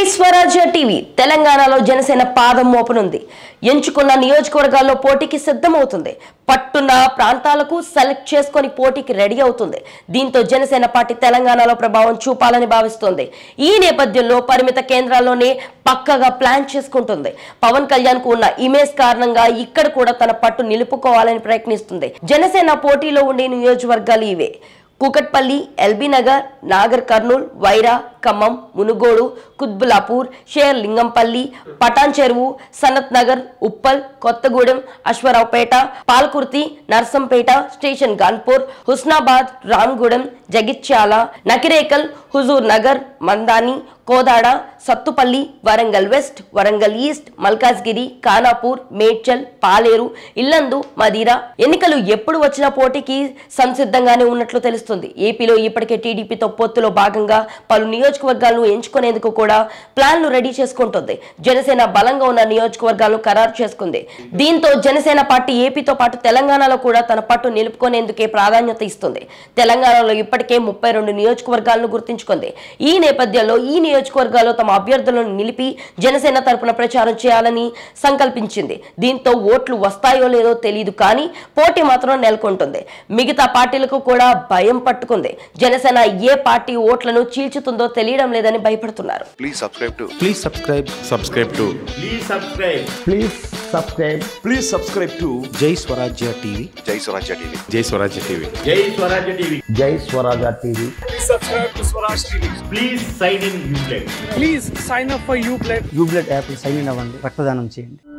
స్వరాజ్య టీవీ తెలంగాణలో జనసేన పాదం మోపనుంది ఎంచుకున్న నియోజకవర్గాల్లో పోటీకి సిద్ధమవుతుంది పట్టున్న ప్రాంతాలకు సెలెక్ట్ చేసుకొని పోటీకి రెడీ అవుతుంది దీంతో జనసేన పార్టీ తెలంగాణలో ప్రభావం చూపాలని భావిస్తోంది ఈ నేపథ్యంలో పరిమిత కేంద్రాల్లోనే పక్కగా ప్లాన్ చేసుకుంటుంది పవన్ కళ్యాణ్ కు ఉన్న ఇమేజ్ కారణంగా ఇక్కడ కూడా తన పట్టు నిలుపుకోవాలని ప్రయత్నిస్తుంది జనసేన పోటీలో ఉండే నియోజకవర్గాలు ఇవే Kukatpally LB Nagar Nagarkurnool Wyra Khammam Munugode Quthbullapur Sher Lingampally Patancheru Sanath Nagar Uppal Kothagudem Aswaraopeta Palakurthi Narsampet station Ghanpur Husnabad Ramagundam Jagtial Nakrekal Huzurnagar Manthani Kodad Sathupalli Warangal west Warangal east Malkajgiri Khanapur Medchal Paleru Yellandu Madhira ఎన్నికలు ఎప్పుడు వచ్చిన పోటీకి సంసిద్ధంగానే ఉన్నట్లు తెలుస్తుంది ఏపీలో ఇప్పటికే టీడీపీతో పొత్తులో భాగంగా పలు నియోజకవర్గాలను ఎంచుకునేందుకు కూడా ప్లాన్లు రెడీ చేసుకుంటుంది జనసేన బలంగా ఉన్న నియోజకవర్గాలను ఖరారు చేసుకుంది దీంతో జనసేన పార్టీ ఏపీతో పాటు తెలంగాణలో కూడా తన పట్టు నిలుపుకునేందుకే ప్రాధాన్యత ఇస్తుంది తెలంగాణలో ఇప్పటికే ముప్పై రెండు నియోజకవర్గాలను గుర్తించుకుంది ఈ నేపథ్యంలో ఈ నియోజకవర్గాల్లో తమ అభ్యర్థులను నిలిపి జనసేన తరపున ప్రచారం చేయాలని సంకల్పించింది దీంతో ఓట్లు వస్తాయో లేదో తెలియదు కానీ పోటీ మాత్రం నెలకొంటుంది మిగతా పార్టీలకు కూడా భయం పట్టుకుంది జనసేన ఏ పార్టీ ఓట్లను చీల్చుతుందో తెలియడం లేదని భయపడుతున్నారు Please subscribe to Please subscribe. subscribe to Please subscribe. Please subscribe. Please subscribe to Jai Swarajya TV. Jai Swarajya TV. Jai Swarajya TV. Jai Swarajya TV. Jai Swaraja TV. Please sign in Uplay. Please sign up for Uplay యూబ్లెట్ app sign in అవ్వండి రక్తదానం చేయండి